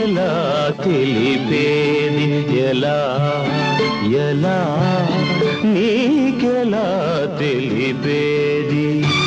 నీకెలా తెలిపేది ఎలా ఎలా నీకెలా తెలిపేది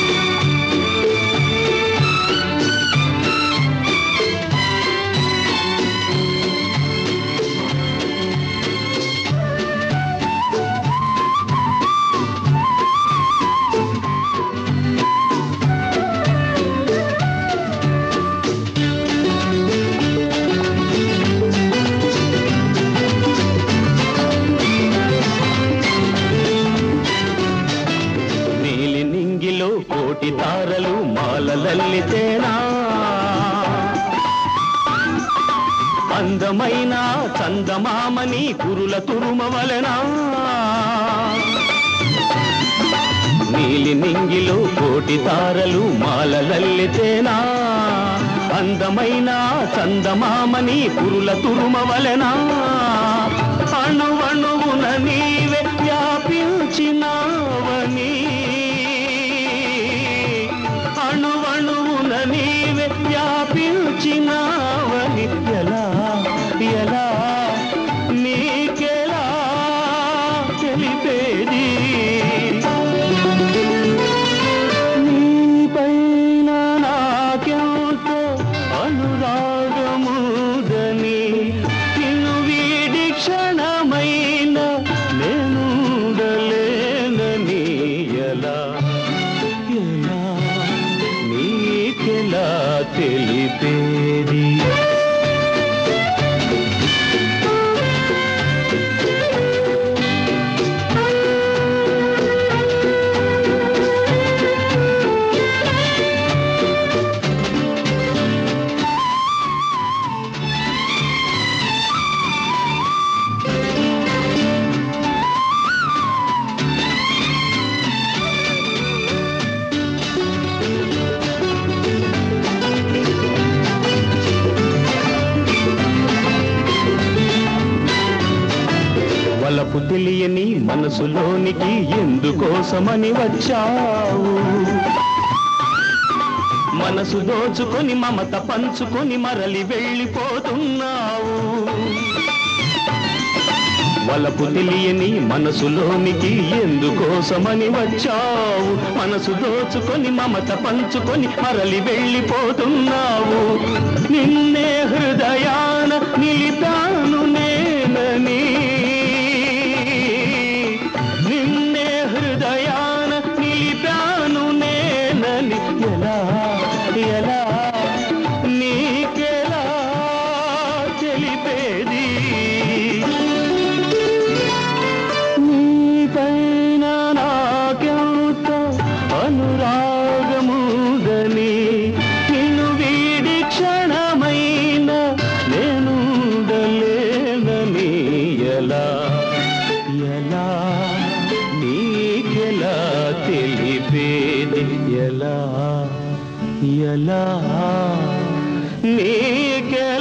నీలి నింగిలో కోటి తారలు మాలలల్లితేనా అందమైన చందమామని కురుల తురుమవలెనా నీలి నింగిలో కోటి తారలు మాలలల్లితేనా అందమైన చందమామని కురుల తురుమవలెనా అణువణువున నీవే వ్యాపించినావని అణువణువున నీవే వ్యాపించినావని ఎలా ఎలా నీకెలా తెలిపేది నీపైన నాకెంతో అనురాగముదని నిన్ను వీడి క్షణమైన నేనుండలేనని ఎలా ఎలా నీకెలా తెలిపేది వలపు తెలియని మనసులోనికి ఎందుకోసమని వచ్చావు మనసు దోచుకొని మమత పంచుకొని మరలి వెళ్ళిపోతున్నావు వలపు తెలియని మనసులోనికి ఎందుకోసమని వచ్చావు మనసు దోచుకొని మమత పంచుకొని మరలి వెళ్ళిపోతున్నావు నిన్నే హృదయాన నిలిపాను నేనని నిన్నే హృదయాన నిలిపాను నేనని ఎలా ఎలా నీకెలా తెలిపేది నీపైన నాకెంత అనురాగముదని నిన్ను వీడి క్షణమైన నేనుండలేనని ఎలా ఎలా నీకెలా తెలిపేది ఎలా ఎలా నీకెలా